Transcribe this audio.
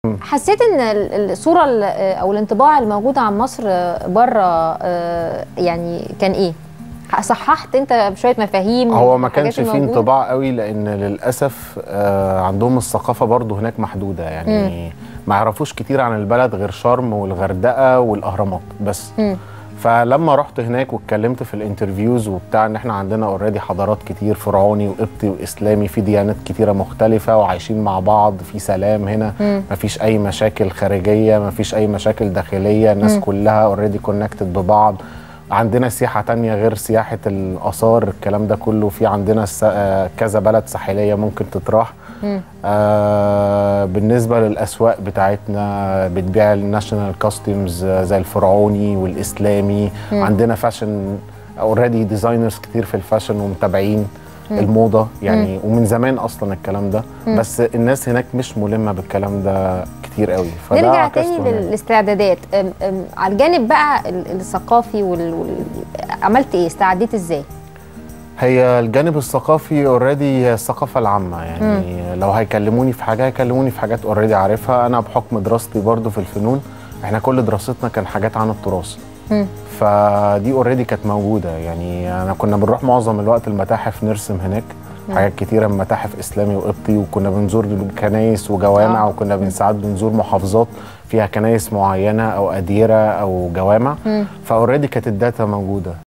حسيت ان ال- الصوره ال- او الانطباع الموجود عن مصر بره يعني كان ايه صححت انت بشويه مفاهيم هو ما الحاجات كانش فيه الموجودة؟ انطباع قوي لان للاسف آه، عندهم الثقافه برضو هناك محدوده يعني ما يعرفوش كتير عن البلد غير شرم والغردقه والاهرامات بس مم. فلما رحت هناك واتكلمت في الانترفيوز وبتاع ان احنا عندنا اوريدي حضارات كتير فرعوني وقبطي واسلامي في ديانات كتيره مختلفه وعايشين مع بعض في سلام هنا مم. مفيش اي مشاكل خارجيه مفيش اي مشاكل داخليه الناس مم. كلها اوريدي كونكتد ببعض عندنا سياحه تانية غير سياحه الاثار الكلام ده كله في عندنا س- آه، كذا بلد ساحليه ممكن تطرح مم. آه بالنسبه للاسواق بتاعتنا بتبيع الناشونال كاستمز زي الفرعوني والاسلامي مم. عندنا فاشن اوريدي ديزاينرز كتير في الفاشن ومتابعين الموضه يعني ومن زمان اصلا الكلام ده مم. بس الناس هناك مش ملمه بالكلام ده كتير قوي فده نرجع عكسته تاني هناك. للاستعدادات أم- أم، على الجانب بقى ال- الثقافي وال... وال... عملت ايه استعديت ازاي هي الجانب الثقافي اوريدي هي الثقافه العامه يعني لو هيكلموني في حاجه هيكلموني في حاجات اوريدي عارفها انا بحكم دراستي برضو في الفنون احنا كل دراستنا كان حاجات عن التراث مم. فدي اوريدي كانت موجوده يعني انا كنا بنروح معظم الوقت المتاحف نرسم هناك حاجات كتيره من متاحف اسلامي وقبطي وكنا بنزور كنايس وجوامع آه. وكنا بن- ساعات بنزور محافظات فيها كنايس معينه او اديره او جوامع مم. فاوريدي كانت الداتا موجوده